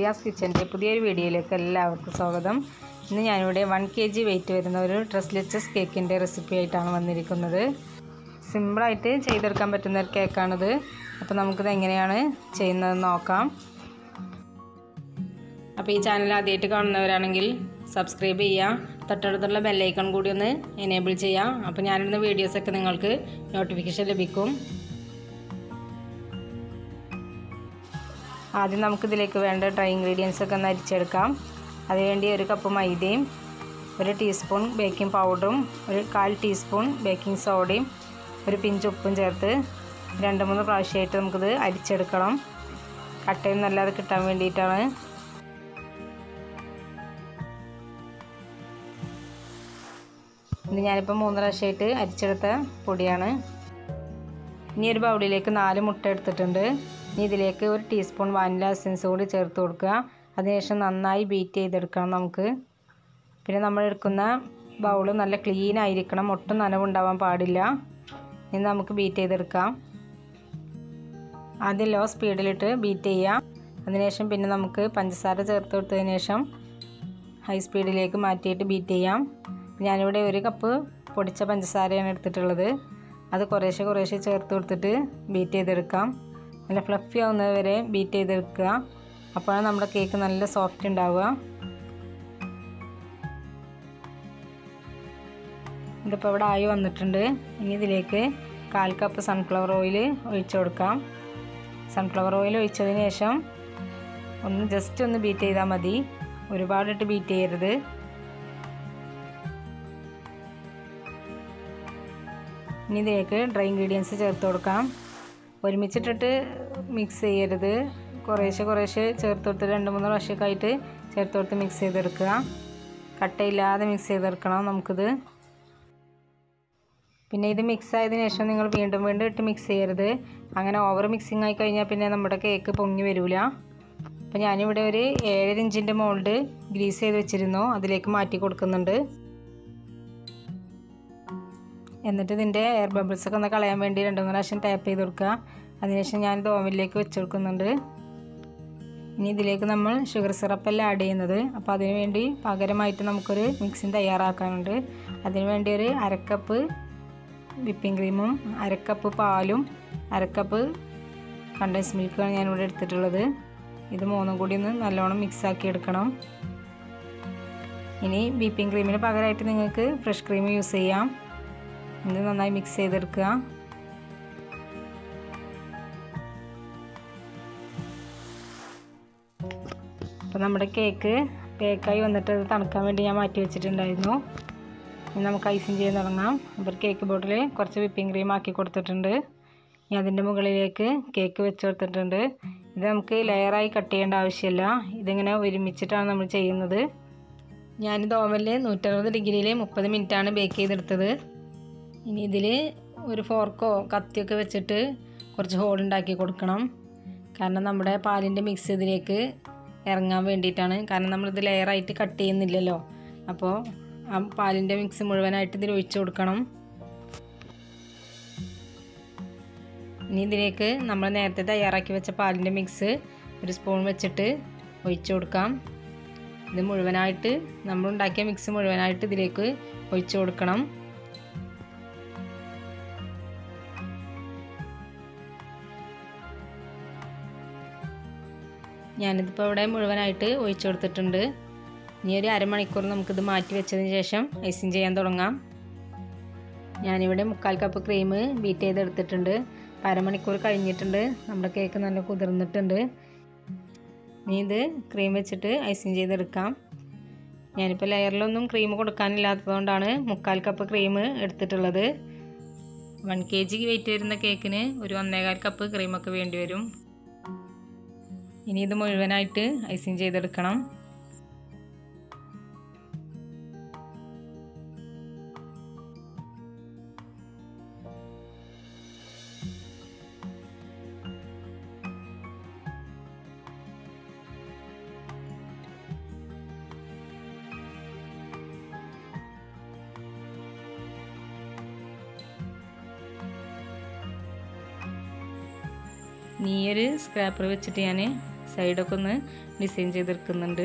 ദിയാസ് കിച്ചൻ്റെ പുതിയൊരു വീഡിയോയിലേക്ക് എല്ലാവർക്കും സ്വാഗതം ഇന്ന് ഞാനിവിടെ വൺ കെ ജി വെയിറ്റ് വരുന്ന ഒരു ഡ്രസ്ലെച്ചസ് കേക്കിൻ്റെ റെസിപ്പി ആയിട്ടാണ് വന്നിരിക്കുന്നത് സിമ്പിളായിട്ട് ചെയ്തെടുക്കാൻ പറ്റുന്ന ഒരു കേക്കാണിത് അപ്പോൾ നമുക്കിത് എങ്ങനെയാണ് ചെയ്യുന്നതെന്ന് നോക്കാം അപ്പോൾ ഈ ചാനൽ ആദ്യമായിട്ട് കാണുന്നവരാണെങ്കിൽ സബ്സ്ക്രൈബ് ചെയ്യുക തൊട്ടടുത്തുള്ള ബെല്ലൈക്കൺ കൂടി ഒന്ന് എനേബിൾ ചെയ്യാം അപ്പോൾ ഞാനിടുന്ന വീഡിയോസൊക്കെ നിങ്ങൾക്ക് നോട്ടിഫിക്കേഷൻ ലഭിക്കും ആദ്യം നമുക്കിതിലേക്ക് വേണ്ട ഡ്രൈ ഇൻഗ്രീഡിയൻസ് ഒക്കെ ഒന്ന് അരിച്ചെടുക്കാം അതിനുവേണ്ടി ഒരു കപ്പ് മൈദയും ഒരു ടീസ്പൂൺ ബേക്കിംഗ് പൗഡറും ഒരു കാൽ ടീസ്പൂൺ ബേക്കിംഗ് സോഡയും ഒരു പിഞ്ച് ഉപ്പും ചേർത്ത് രണ്ട് മൂന്ന് പ്രാവശ്യമായിട്ട് നമുക്കിത് അരിച്ചെടുക്കണം കട്ടയും നല്ലത് കിട്ടാൻ വേണ്ടിയിട്ടാണ് ഇത് ഞാനിപ്പോൾ മൂന്ന് പ്രാവശ്യമായിട്ട് അരിച്ചെടുത്ത പൊടിയാണ് ഇനി ഒരു ബൗളിലേക്ക് നാല് മുട്ട എടുത്തിട്ടുണ്ട് ഇനി ഇതിലേക്ക് ഒരു ടീസ്പൂൺ വാനില എസൻസ് കൂടി ചേർത്ത് കൊടുക്കുക അതിനുശേഷം നന്നായി ബീറ്റ് ചെയ്തെടുക്കണം നമുക്ക് പിന്നെ നമ്മൾ എടുക്കുന്ന ബൗൾ നല്ല ക്ലീൻ ആയിരിക്കണം ഒട്ടും നനവുണ്ടാവാൻ പാടില്ല ഇനി നമുക്ക് ബീറ്റ് ചെയ്തെടുക്കാം ആദ്യം ലോ സ്പീഡിലിട്ട് ബീറ്റ് ചെയ്യാം അതിനുശേഷം പിന്നെ നമുക്ക് പഞ്ചസാര ചേർത്ത് കൊടുത്തതിന് ശേഷം ഹൈ സ്പീഡിലേക്ക് മാറ്റിയിട്ട് ബീറ്റ് ചെയ്യാം ഞാനിവിടെ ഒരു കപ്പ് പൊടിച്ച പഞ്ചസാരയാണ് എടുത്തിട്ടുള്ളത് അത് കുറേശ്ശെ കുറേശ്ശെ ചേർത്ത് കൊടുത്തിട്ട് ബീറ്റ് ചെയ്തെടുക്കാം നല്ല ഫ്ലഫി ആവുന്നത് വരെ ബീറ്റ് ചെയ്തെടുക്കുക അപ്പോഴാണ് നമ്മുടെ കേക്ക് നല്ല സോഫ്റ്റ് ഉണ്ടാവുക ഇതിപ്പോൾ ഇവിടെ ആയി വന്നിട്ടുണ്ട് ഇനി ഇതിലേക്ക് കാൽ കപ്പ് സൺഫ്ലവർ ഓയിൽ ഒഴിച്ചു കൊടുക്കാം സൺഫ്ലവർ ഓയിൽ ഒഴിച്ചതിന് ശേഷം ഒന്ന് ജസ്റ്റ് ഒന്ന് ബീറ്റ് ചെയ്താൽ മതി ഒരുപാടിട്ട് ബീറ്റ് ചെയ്യരുത് ഇനി ഇതിലേക്ക് ഡ്രൈ ഇൻഗ്രീഡിയൻസ് ചേർത്ത് കൊടുക്കാം ഒരുമിച്ചിട്ടിട്ട് മിക്സ് ചെയ്യരുത് കുറേശ്ശെ കുറേശ്ശെ ചേർത്ത് കൊടുത്ത് രണ്ട് മൂന്ന് പ്രാവശ്യമൊക്കെ ആയിട്ട് ചേർത്ത് കൊടുത്ത് മിക്സ് ചെയ്തെടുക്കുക കട്ടയില്ലാതെ മിക്സ് ചെയ്തെടുക്കണം നമുക്കിത് പിന്നെ ഇത് മിക്സ് ആയതിനു ശേഷം നിങ്ങൾ വീണ്ടും വീണ്ടും ഇട്ട് മിക്സ് ചെയ്യരുത് അങ്ങനെ ഓവർ മിക്സിങ് ആയി കഴിഞ്ഞാൽ പിന്നെ നമ്മുടെ കേക്ക് പൊങ്ങി വരില്ല അപ്പോൾ ഞാനിവിടെ ഒരു ഏഴര ഇഞ്ചിൻ്റെ മോൾഡ് ഗ്രീസ് ചെയ്ത് വെച്ചിരുന്നു അതിലേക്ക് മാറ്റി കൊടുക്കുന്നുണ്ട് എന്നിട്ട് ഇതിൻ്റെ എയർ ബബിൾസ് ഒക്കെ ഒന്ന് കളയാൻ വേണ്ടി രണ്ട് മൂന്ന് പ്രാവശ്യം ടാപ്പ് ചെയ്ത് കൊടുക്കുക അതിനുശേഷം ഞാനിത് ഓവനിലേക്ക് വെച്ച് കൊടുക്കുന്നുണ്ട് ഇനി ഇതിലേക്ക് നമ്മൾ ഷുഗർ സിറപ്പെല്ലാം ആഡ് ചെയ്യുന്നത് അപ്പോൾ അതിന് വേണ്ടി പകരമായിട്ട് നമുക്കൊരു മിക്സിങ് തയ്യാറാക്കാനുണ്ട് അതിന് വേണ്ടി ഒരു അരക്കപ്പ് വിപ്പിംഗ് ക്രീമും അരക്കപ്പ് പാലും അരക്കപ്പ് കണ്ടൻസ് മിൽക്കാണ് ഞാനിവിടെ എടുത്തിട്ടുള്ളത് ഇത് മൂന്നും കൂടി ഒന്ന് നല്ലോണം മിക്സാക്കി എടുക്കണം ഇനി വിപ്പിംഗ് ക്രീമിന് പകരമായിട്ട് നിങ്ങൾക്ക് ഫ്രഷ് ക്രീം യൂസ് ചെയ്യാം ഇത് നന്നായി മിക്സ് ചെയ്തെടുക്കുക അപ്പോൾ നമ്മുടെ കേക്ക് ബേക്കായി വന്നിട്ട് അത് തണുക്കാൻ വേണ്ടി ഞാൻ മാറ്റി വെച്ചിട്ടുണ്ടായിരുന്നു ഇനി നമുക്ക് ഐസിങ് ചെയ്യാൻ തുടങ്ങാം അപ്പോൾ കേക്ക് ബോർഡിൽ കുറച്ച് വിപ്പിംഗ് ക്രീം ആക്കി കൊടുത്തിട്ടുണ്ട് ഇനി അതിൻ്റെ മുകളിലേക്ക് കേക്ക് വെച്ച് കൊടുത്തിട്ടുണ്ട് ഇത് നമുക്ക് ലെയറായി കട്ട് ചെയ്യേണ്ട ആവശ്യമില്ല ഇതിങ്ങനെ ഒരുമിച്ചിട്ടാണ് നമ്മൾ ചെയ്യുന്നത് ഞാനിത് ഓവനിൽ നൂറ്ററുപത് ഡിഗ്രിയിൽ മുപ്പത് മിനിറ്റാണ് ബേക്ക് ചെയ്തെടുത്തത് ഇനി ഇതിൽ ഒരു ഫോർക്കോ കത്തിയൊക്കെ വെച്ചിട്ട് കുറച്ച് ഹോൾ ഉണ്ടാക്കി കൊടുക്കണം കാരണം നമ്മുടെ പാലിൻ്റെ മിക്സ് ഇതിലേക്ക് ഇറങ്ങാൻ വേണ്ടിയിട്ടാണ് കാരണം നമ്മളിത് ലെയറായിട്ട് കട്ട് ചെയ്യുന്നില്ലല്ലോ അപ്പോൾ ആ പാലിൻ്റെ മിക്സ് മുഴുവനായിട്ട് ഇതിൽ ഒഴിച്ചു കൊടുക്കണം ഇനി ഇതിലേക്ക് നമ്മൾ നേരത്തെ തയ്യാറാക്കി വെച്ച പാലിൻ്റെ മിക്സ് ഒരു സ്പൂൺ വെച്ചിട്ട് ഒഴിച്ചു കൊടുക്കാം ഇത് മുഴുവനായിട്ട് നമ്മൾ ഉണ്ടാക്കിയ മിക്സ് മുഴുവനായിട്ട് ഇതിലേക്ക് ഒഴിച്ചു കൊടുക്കണം ഞാനിതിപ്പോൾ ഇവിടെ മുഴുവനായിട്ട് ഒഴിച്ചു കൊടുത്തിട്ടുണ്ട് ഇനി ഒരു അരമണിക്കൂർ നമുക്കിത് മാറ്റി വെച്ചതിന് ശേഷം ഐസിങ് ചെയ്യാൻ തുടങ്ങാം ഞാനിവിടെ മുക്കാൽ കപ്പ് ക്രീം ബീറ്റ് ചെയ്തെടുത്തിട്ടുണ്ട് അരമണിക്കൂർ കഴിഞ്ഞിട്ടുണ്ട് നമ്മുടെ കേക്ക് നല്ല കുതിർന്നിട്ടുണ്ട് ഇനി ഇത് ക്രീം വെച്ചിട്ട് ഐസിങ് ചെയ്തെടുക്കാം ഞാനിപ്പോൾ ലെയറിലൊന്നും ക്രീം കൊടുക്കാനില്ലാത്തതുകൊണ്ടാണ് മുക്കാൽ കപ്പ് ക്രീം എടുത്തിട്ടുള്ളത് വൺ കെ ജി വെയിറ്റ് വരുന്ന കേക്കിന് ഒരു ഒന്നേകാൽ കപ്പ് ക്രീമൊക്കെ വേണ്ടി വരും ഇനി ഇത് മുഴുവനായിട്ട് ഐസിങ് ചെയ്തെടുക്കണം ഈ ഒരു സ്ക്രാപ്പർ വെച്ചിട്ട് ഞാൻ സൈഡൊക്കെ ഒന്ന് ഡിസൈൻ ചെയ്തെടുക്കുന്നുണ്ട്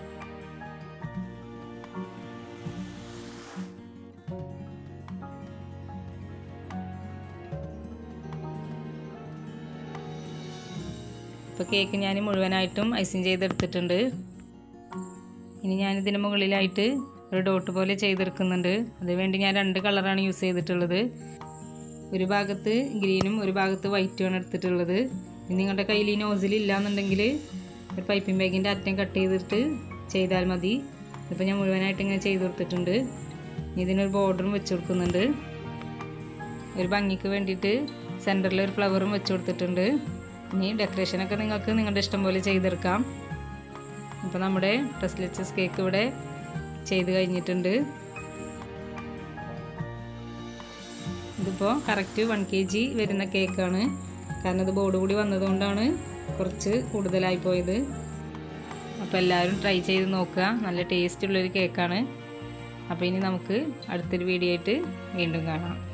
ഇപ്പോൾ കേക്ക് ഞാൻ മുഴുവനായിട്ടും ഐസിങ് ചെയ്തെടുത്തിട്ടുണ്ട് ഇനി ഞാനിതിന് മുകളിലായിട്ട് ഒരു ഡോട്ട് പോലെ ചെയ്തെടുക്കുന്നുണ്ട് അതിനുവേണ്ടി ഞാൻ രണ്ട് കളറാണ് യൂസ് ചെയ്തിട്ടുള്ളത് ഒരു ഭാഗത്ത് ഗ്രീനും ഒരു ഭാഗത്ത് വൈറ്റുമാണ് എടുത്തിട്ടുള്ളത് ഇനി നിങ്ങളുടെ കയ്യിൽ ഈ നോസിൽ ഇല്ലാന്നുണ്ടെങ്കിൽ ഒരു പൈപ്പിംഗ് ബാഗിൻ്റെ അറ്റം കട്ട് ചെയ്തിട്ട് ചെയ്താൽ മതി ഇപ്പോൾ ഞാൻ മുഴുവനായിട്ട് ഇങ്ങനെ ചെയ്ത് കൊടുത്തിട്ടുണ്ട് ഇനി ഇതിനൊരു ബോർഡറും വെച്ച് കൊടുക്കുന്നുണ്ട് ഒരു ഭംഗിക്ക് വേണ്ടിയിട്ട് സെൻറ്ററിൽ ഒരു ഫ്ലവറും വെച്ച് കൊടുത്തിട്ടുണ്ട് ഇനി ഡെക്കറേഷനൊക്കെ നിങ്ങൾക്ക് നിങ്ങളുടെ ഇഷ്ടം പോലെ ചെയ്തെടുക്കാം അപ്പോൾ നമ്മുടെ ടെസ്ലെച്ചസ് കേക്ക് ഇവിടെ ചെയ്ത് കഴിഞ്ഞിട്ടുണ്ട് ഇതിപ്പോൾ കറക്റ്റ് വൺ കെ ജി വരുന്ന കേക്കാണ് കാരണം ഇത് ബോർഡ് കൂടി വന്നതുകൊണ്ടാണ് കുറച്ച് കൂടുതലായി പോയത് അപ്പോൾ എല്ലാവരും ട്രൈ ചെയ്ത് നോക്കുക നല്ല ടേസ്റ്റ് ഉള്ളൊരു കേക്കാണ് അപ്പോൾ ഇനി നമുക്ക് അടുത്തൊരു വീഡിയോ ആയിട്ട് വീണ്ടും കാണാം